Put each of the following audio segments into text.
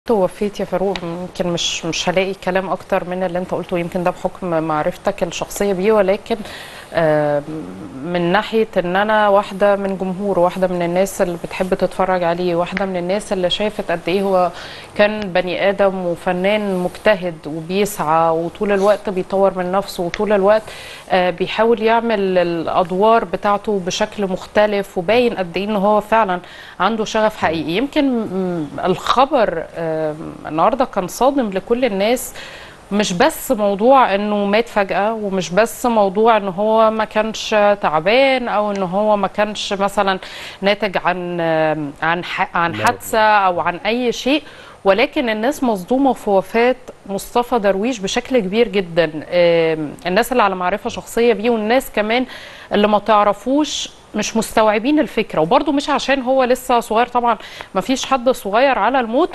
وفيت يا فاروق يمكن مش مش هلاقي كلام اكتر من اللي انت قلته يمكن ده بحكم معرفتك الشخصيه بيه ولكن آه، من ناحيه ان انا واحده من جمهور واحده من الناس اللي بتحب تتفرج عليه واحده من الناس اللي شافت قد ايه هو كان بني ادم وفنان مجتهد وبيسعى وطول الوقت بيطور من نفسه وطول الوقت آه، بيحاول يعمل الادوار بتاعته بشكل مختلف وباين قد ايه ان هو فعلا عنده شغف حقيقي يمكن م- الخبر آه، النهارده كان صادم لكل الناس مش بس موضوع انه مات فجأة ومش بس موضوع ان هو ما كانش تعبان او ان هو ما كانش مثلا ناتج عن عن ح- عن حادثة او عن اي شيء ولكن الناس مصدومة في وفاة مصطفى درويش بشكل كبير جدا آم، الناس اللي على معرفة شخصية بيه والناس كمان اللي ما تعرفوش مش مستوعبين الفكرة وبرضه مش عشان هو لسه صغير طبعا ما فيش حد صغير على الموت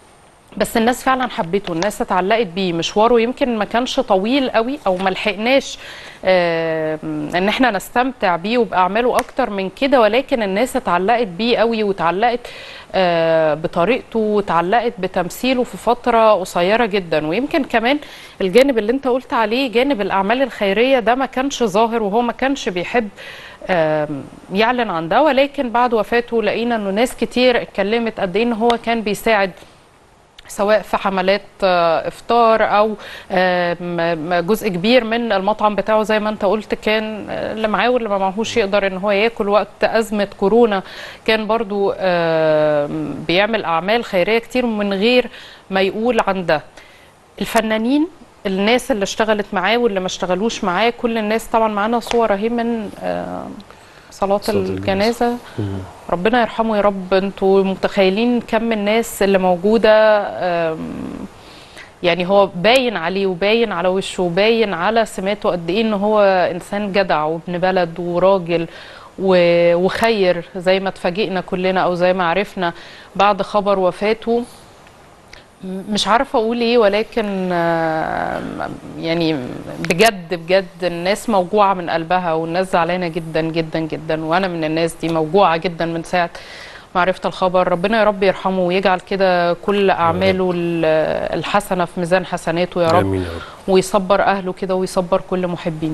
بس الناس فعلا حبته الناس اتعلقت بيه مشواره يمكن ما كانش طويل قوي او ما لحقناش آه، ان احنا نستمتع بيه وباعماله اكتر من كده ولكن الناس اتعلقت بيه قوي واتعلقت آه، بطريقته واتعلقت بتمثيله في فتره قصيره جدا ويمكن كمان الجانب اللي انت قلت عليه جانب الاعمال الخيريه ده ما كانش ظاهر وهو ما كانش بيحب آم، يعلن عن ده ولكن بعد وفاته لقينا انه ناس كتير اتكلمت قد ايه ان هو كان بيساعد سواء في حملات آه، افطار او آه، م- م- جزء كبير من المطعم بتاعه زي ما انت قلت كان آه، اللي معاه واللي ما معهوش يقدر ان هو ياكل وقت ازمه كورونا كان برضو آه، بيعمل اعمال خيريه كتير من غير ما يقول عن ده الفنانين الناس اللي اشتغلت معاه واللي ما اشتغلوش معاه كل الناس طبعا معانا صور اهي من آه، صلاه صلاة الجنازه ربنا يرحمه يا رب انتوا متخيلين كم الناس اللي موجودة آم، يعني هو باين عليه وباين على وشه وباين على سماته قد ايه ان هو انسان جدع وابن بلد وراجل و- وخير زي ما اتفاجئنا كلنا او زي ما عرفنا بعد خبر وفاته م- مش عارفه اقول ايه ولكن آه، يعني بجد بجد الناس موجوعه من قلبها والناس زعلانه جدا جدا جدا وانا من الناس دي موجوعه جدا من ساعه ما عرفت الخبر ربنا يا رب يرحمه ويجعل كده كل اعماله ال- الحسنه في ميزان حسناته يا رب امين يا رب ويصبر اهله كده ويصبر كل محبينه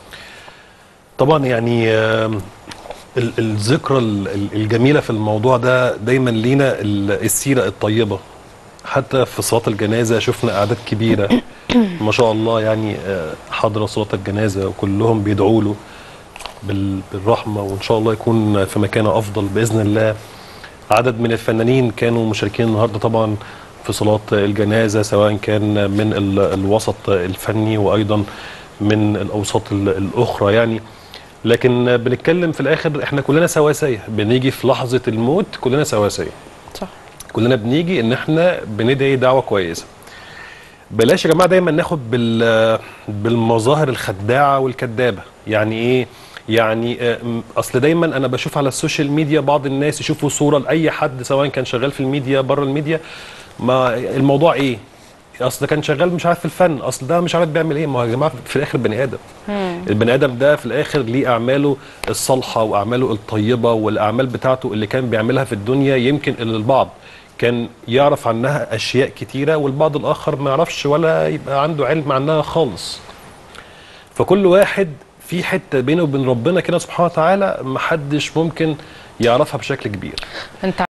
طبعا يعني آم، ال- الذكرى ال- ال- الجميله في الموضوع ده دايما لينا ال- السيره الطيبه حتى في صلاه الجنازه شفنا اعداد كبيره ما شاء الله يعني آه، حضر صلاه الجنازه وكلهم بيدعوا له بال- بالرحمه وان شاء الله يكون في مكانه افضل باذن الله عدد من الفنانين كانوا مشاركين النهارده طبعا في صلاه الجنازه سواء كان من ال- الوسط الفني وايضا من الاوساط ال- الاخرى يعني لكن بنتكلم في الاخر احنا كلنا سواسيه بنيجي في لحظه الموت كلنا سواسيه صح كلنا بنيجي ان احنا بندعي دعوه كويسه بلاش يا جماعه دايما ناخد بال بالمظاهر الخداعه والكذابه يعني ايه يعني آه، م- اصل دايما انا بشوف على السوشيال ميديا بعض الناس يشوفوا صوره لاي حد سواء كان شغال في الميديا بره الميديا ما الموضوع ايه اصل ده كان شغال مش عارف في الفن اصل ده مش عارف بيعمل ايه ما هو يا جماعه في الاخر بني ادم البني ادم ده في الاخر ليه اعماله الصالحه واعماله الطيبه والاعمال بتاعته اللي كان بيعملها في الدنيا يمكن اللي البعض كان يعرف عنها اشياء كتيره والبعض الاخر ما يعرفش ولا يبقى عنده علم عنها خالص فكل واحد في حته بينه وبين ربنا كده سبحانه وتعالى محدش ممكن يعرفها بشكل كبير انت